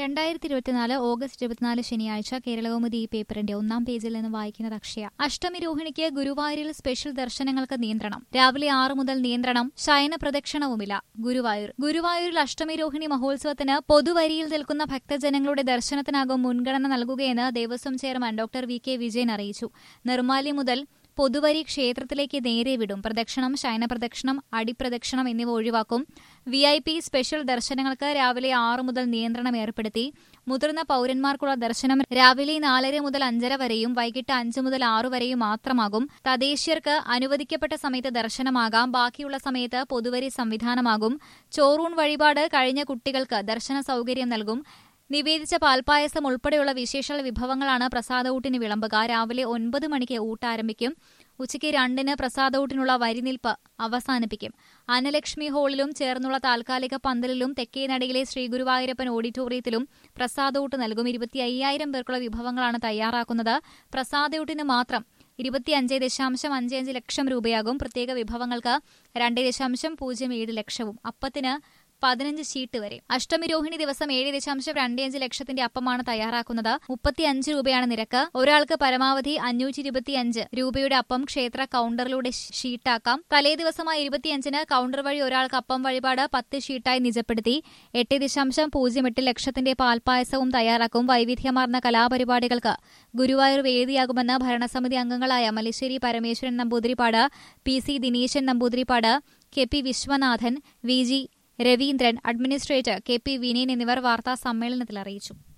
രണ്ടായിരത്തി ഇരുപത്തിനാല് ഓഗസ്റ്റ് ഇരുപത്തിനാല് ശനിയാഴ്ച കേരളകൗമുദി ഈ പേപ്പറിന്റെ ഒന്നാം പേജിൽ നിന്ന് വായിക്കുന്നത് അക്ഷയ അഷ്ടമി രോഹിണിക്ക് ഗുരുവായൂരിൽ സ്പെഷ്യൽ ദർശനങ്ങൾക്ക് നിയന്ത്രണം രാവിലെ ആറ് മുതൽ നിയന്ത്രണം ശയന പ്രദക്ഷിണവുമില്ല ഗുരുവായൂർ ഗുരുവായൂരിൽ അഷ്ടമി രോഹിണി മഹോത്സവത്തിന് പൊതുവരിയിൽ നിൽക്കുന്ന ഭക്തജനങ്ങളുടെ ദർശനത്തിനാകും മുൻഗണന നൽകുകയെന്ന് ദേവസ്വം chairman doctor V K Vijayan അറിയിച്ചു നിർമാലി മുതൽ പൊതുവരി ക്ഷേത്രത്തിലേക്ക് നേരെ വിടും പ്രദക്ഷിണം ശയനപ്രദക്ഷിണം അടിപ്രദക്ഷിണം എന്നിവ ഒഴിവാക്കും വി ഐ പി സ്പെഷ്യൽ ദർശനങ്ങൾക്ക് രാവിലെ ആറ് മുതൽ നിയന്ത്രണം ഏർപ്പെടുത്തി മുതിർന്ന പൌരന്മാർക്കുള്ള ദർശനം രാവിലെ നാലര മുതൽ അഞ്ചര വരെയും വൈകിട്ട് അഞ്ച് മുതൽ ആറു വരെയും മാത്രമാകും തദ്ദേശീയർക്ക് അനുവദിക്കപ്പെട്ട സമയത്ത് ദർശനമാകാം ബാക്കിയുള്ള സമയത്ത് പൊതുവരി സംവിധാനമാകും ചോറൂൺ വഴിപാട് കഴിഞ്ഞ കുട്ടികൾക്ക് ദർശന സൌകര്യം നൽകും നിവേദിച്ച പാൽപ്പായസം ഉൾപ്പെടെയുള്ള വിശേഷ വിഭവങ്ങളാണ് പ്രസാദഊട്ടിന് വിളമ്പുക രാവിലെ ഒൻപത് മണിക്ക് ഊട്ട് ആരംഭിക്കും ഉച്ചയ്ക്ക് രണ്ടിന് പ്രസാദഊട്ടിനുള്ള വരിനിൽപ്പ് അവസാനിപ്പിക്കും അനലക്ഷ്മി ഹാളിലും ചേർന്നുള്ള താൽക്കാലിക പന്തലിലും തെക്കേ നടയിലെ ശ്രീഗുരുവായൂരപ്പൻ ഓഡിറ്റോറിയത്തിലും പ്രസാദഊട്ട് നൽകും ഇരുപത്തി അയ്യായിരം പേർക്കുള്ള വിഭവങ്ങളാണ് തയ്യാറാക്കുന്നത് പ്രസാദഊട്ടിന് മാത്രം ഇരുപത്തിയഞ്ച് ദശാംശം അഞ്ച് അഞ്ച് ലക്ഷം രൂപയാകും പ്രത്യേക വിഭവങ്ങൾക്ക് രണ്ട് ദശാംശം പൂജ്യം ഏഴ് ലക്ഷവും അപ്പത്തിന് പതിനഞ്ച് ഷീട്ട് വരെ അഷ്ടമി രോഹിണി ദിവസം ഏഴ് ദശാംശം രണ്ട് അഞ്ച് ലക്ഷത്തിന്റെ അപ്പമാണ് തയ്യാറാക്കുന്നത് മുപ്പത്തിയഞ്ച് രൂപയാണ് നിരക്ക് ഒരാൾക്ക് പരമാവധി അഞ്ഞൂറ്റി ഇരുപത്തിയഞ്ച് രൂപയുടെ അപ്പം ക്ഷേത്ര കൌണ്ടറിലൂടെ ഷീട്ടാക്കാം തലേ ദിവസമായ ഇരുപത്തിയഞ്ചിന് കൌണ്ടർ വഴി ഒരാൾക്ക് അപ്പം വഴിപാട് പത്ത് ഷീട്ടായി നിജപ്പെടുത്തി എട്ട് ദശാംശം പൂജ്യം എട്ട് ലക്ഷത്തിന്റെ പാൽപ്പായസവും തയ്യാറാക്കും വൈവിധ്യമാർന്ന കലാപരിപാടികൾക്ക് ഗുരുവായൂർ വേദിയാകുമെന്ന് ഭരണസമിതി അംഗങ്ങളായ Malassery Parameswaran Namboodiripad P C Dineshan Namboodiripad K P Viswanathan V G Raveendran administrator K P Vinayan എന്നിവർ വാർത്താ സമ്മേളനത്തിൽ അറിയിച്ചു